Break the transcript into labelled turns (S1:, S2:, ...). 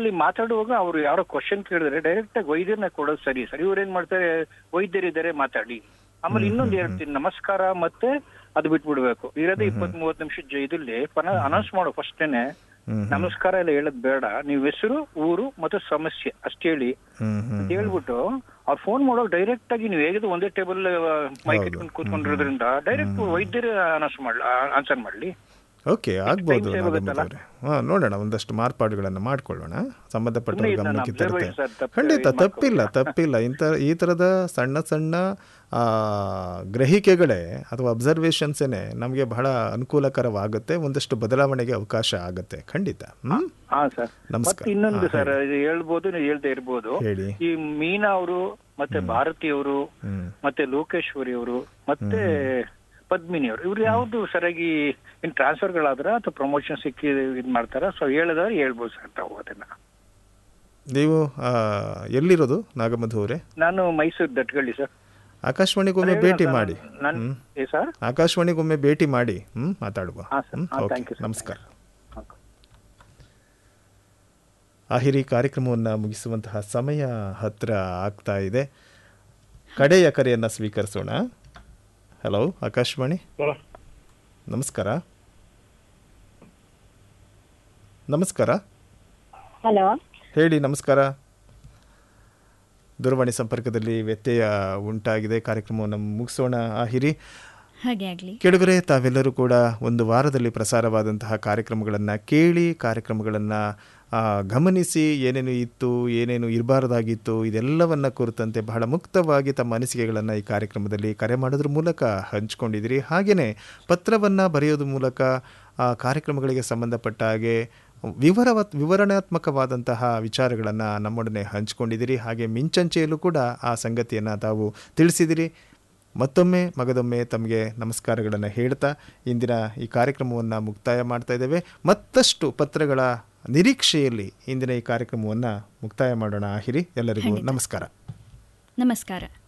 S1: ಆಮೇಲೆ ಮಾತಾಡುವಾಗ ಅವ್ರು ಯಾರೋ ಕ್ವಶನ್ ಕೇಳಿದ್ರೆ ಡೈರೆಕ್ಟ್ ಆಗಿ ವೈದ್ಯರನ್ನ ಕೊಡೋದು ಸರಿ ಸರ್ ಇವ್ರು ಏನ್ ಮಾಡ್ತಾರೆ ವೈದ್ಯರಿದ್ದಾರೆ ಮಾತಾಡಿ ಆಮೇಲೆ ಇನ್ನೊಂದು ಹೇಳ್ತೀನಿ ನಮಸ್ಕಾರ ಮತ್ತೆ ಅದು ಬಿಟ್ಬಿಡ್ಬೇಕು ಇರೋದೇ ಇಪ್ಪತ್ ಮೂವತ್ ನಿಮಿಷ ಇದಲ್ಲಿ ಅನೌನ್ಸ್ ಮಾಡೋ ಫಸ್ಟೇನೆ
S2: ಹ್ಮ್
S1: ನಮಸ್ಕಾರ ಎಲ್ಲ ಹೇಳೋದ್ ಬೇಡ ನೀವು ಹೆಸರು ಊರು ಮತ್ತು ಸಮಸ್ಯೆ ಅಷ್ಟೇ ಹೇಳಿ
S2: ಹ್ಮ್ ಹ್ಮ್
S1: ಅಂತ ಹೇಳ್ಬಿಟ್ಟು ಅವ್ರು ಫೋನ್ ಮಾಡೋ ಡೈರೆಕ್ಟ್ ಆಗಿ ನೀವು ಹೇಗಿದ್ರು ಒಂದೇ ಟೇಬಲ್ ಮೈಕ್ ಇಟ್ಕೊಂಡು ಕೂತ್ಕೊಂಡಿರೋದ್ರಿಂದ ಡೈರೆಕ್ಟ್ ವೈದ್ಯರು ಅನೌನ್ಸ್ ಮಾಡ್ಲಿ ಆನ್ಸರ್ ಮಾಡ್ಲಿ
S2: ಓಕೆ ಆಗ್ಬೋದು
S1: time save
S2: ನಾಗಮತ್
S1: ಆಗುತ್ತಲ್ಲ?
S2: ಅವರೇ ಹಾಂ ನೋಡೋಣ ಒಂದಷ್ಟು ಮಾರ್ಪಾಡುಗಳನ್ನು ಮಾಡ್ಕೊಳ್ಳೋಣ ಸಂಬಂಧಪಟ್ಟ
S1: ಸುಮ್ನೆ ಇದನ್ನ
S2: ಗಮನಕ್ಕೆ
S1: observe
S2: ತರುತ್ತೆ
S1: ಸರ್, ತಪ್ಪು
S2: ಖಂಡಿತ
S1: ಇದು
S2: ತಪ್ಪಿಲ್ಲ ತಪ್ಪಿಲ್ಲ ಇಂಥ ಈ ಥರದ ಸಣ್ಣ ಸಣ್ಣ ಆ, ಗ್ರಹಿಕೆಗಳೇ ಅಥವಾ ಅಬ್ಸರ್ವೇಷನ್ಸೇನೆ ನಮಗೆ ಬಹಳ ಅನುಕೂಲಕರವಾಗುತ್ತೆ ಒಂದಷ್ಟು ಬದಲಾವಣೆಗೆ ಅವಕಾಶ ಆಗುತ್ತೆ ಖಂಡಿತ ಹ್ಮ್
S1: ಹಾ ಸರ್
S2: ನಮಸ್ಕಾರ.
S1: ಮತ್ತೆ ಇನ್ನೊಂದು
S2: ಹಾ,
S1: ಸರ್ ಇದು ಹೇಳ್ಬೋದು ನೀವು ಹೇಳ್ದೆ ಇರ್ಬೋದು
S2: ಹೇಳಿ
S1: ಈ ಮೀನಾ ಅವರು ಮತ್ತೆ ಭಾರತಿ ಅವರು
S2: ಹ್ಮ್
S1: ಮತ್ತೆ ಲೋಕೇಶ್ವರಿ ಅವರು ಮತ್ತೆ ಪದ್ಮಿನಿ ಅವರು ಇವ್ರು ಯಾವ್ದು ಸರಿಯಾಗಿ ಇನ್ ಟ್ರಾನ್ಸ್ಫರ್ ಗಳಾದ್ರ ಅಥವಾ ಪ್ರಮೋಷನ್ ಸಿಕ್ಕಿ ಇದ್ ಮಾಡ್ತಾರ ಸೊ ಹೇಳಿದ್ರೆ ಹೇಳ್ಬೋದು ಸರ್ ತಾವು ಅದನ್ನ
S2: ನೀವು ಆ, ಎಲ್ಲಿರೋದು ನಾಗಮಧು ಅವರೇ
S1: ನಾನು ಮೈಸೂರು ದಟ್ಗಳ್ಳಿ ಸರ್
S2: ಆಕಾಶವಾಣಿಗೊಮ್ಮೆ ಭೇಟಿ ಮಾಡಿ
S1: ನನ್
S2: ಹ್ಮ್
S1: ಏ ಸರ್
S2: ಆಕಾಶವಾಣಿಗೊಮ್ಮೆ ಭೇಟಿ ಮಾಡಿ ಹ್ಮ್ ಮಾತಾಡುವ
S1: ಹಾ, ಸರ್.
S2: ಹ್ಮ್
S1: ಹಾ,
S2: ಓಕೆ
S1: thank you, sir.
S2: ನಮಸ್ಕಾರ ಆಹಿರಿ ಕಾರ್ಯಕ್ರಮವನ್ನು ಮುಗಿಸುವಂತಹ ಸಮಯ ಹತ್ರ ಆಗ್ತಾ ಇದೆ ಕಡೆಯ ಕರೆಯನ್ನು ಸ್ವೀಕರಿಸೋಣ ಹಲೋ ಆಕಾಶವಾಣಿ ನಮಸ್ಕಾರ ನಮಸ್ಕಾರ
S3: ಹಲೋ
S2: ಹೇಳಿ ನಮಸ್ಕಾರ ದೂರವಾಣಿ ಸಂಪರ್ಕದಲ್ಲಿ ವ್ಯತ್ಯಯ ಉಂಟಾಗಿದೆ ಕಾರ್ಯಕ್ರಮವನ್ನು ಮುಗಿಸೋಣ ಆಹಿರಿ
S4: ಹಾಗೆ ಆಗಲಿ
S2: ಕೆಳಗರೆ ತಾವೆಲ್ಲರೂ ಕೂಡ ಒಂದು ವಾರದಲ್ಲಿ ಪ್ರಸಾರವಾದಂತಹ ಕಾರ್ಯಕ್ರಮಗಳನ್ನು ಕೇಳಿ ಕಾರ್ಯಕ್ರಮಗಳನ್ನು ಗಮನಿಸಿ ಏನೇನು ಇತ್ತು ಏನೇನು ಇರಬಾರ್ದಾಗಿತ್ತು ಇದೆಲ್ಲವನ್ನ ಕುರಿತಂತೆ ಬಹಳ ಮುಕ್ತವಾಗಿ ತಮ್ಮ ಅನಿಸಿಕೆಗಳನ್ನು ಈ ಕಾರ್ಯಕ್ರಮದಲ್ಲಿ ಕರೆ ಮಾಡೋದ್ರ ಮೂಲಕ ಹಂಚ್ಕೊಂಡಿದ್ದೀರಿ ಹಾಗೆಯೇ ಪತ್ರವನ್ನು ಬರೆಯೋದ್ರ ಮೂಲಕ ಆ ಕಾರ್ಯಕ್ರಮಗಳಿಗೆ ಸಂಬಂಧಪಟ್ಟ ಹಾಗೆ ವಿವರವ ವಿವರಣಾತ್ಮಕವಾದಂತಹ ವಿಚಾರಗಳನ್ನು ನಮ್ಮೊಡನೆ ಹಂಚಿಕೊಂಡಿದ್ದೀರಿ ಹಾಗೆ ಮಿಂಚಂಚೆಯಲ್ಲೂ ಕೂಡ ಆ ಸಂಗತಿಯನ್ನು ತಾವು ತಿಳಿಸಿದಿರಿ ಮತ್ತೊಮ್ಮೆ ಮಗದೊಮ್ಮೆ ತಮಗೆ ನಮಸ್ಕಾರಗಳನ್ನು ಹೇಳ್ತಾ ಇಂದಿನ ಈ ಕಾರ್ಯಕ್ರಮವನ್ನು ಮುಕ್ತಾಯ ಮಾಡ್ತಾ ಇದ್ದೇವೆ ಮತ್ತಷ್ಟು ಪತ್ರಗಳ ನಿರೀಕ್ಷೆಯಲ್ಲಿ ಇಂದಿನ ಈ ಕಾರ್ಯಕ್ರಮವನ್ನು ಮುಕ್ತಾಯ ಮಾಡೋಣ ಆಹಿರಿ ಎಲ್ಲರಿಗೂ ನಮಸ್ಕಾರ
S4: ನಮಸ್ಕಾರ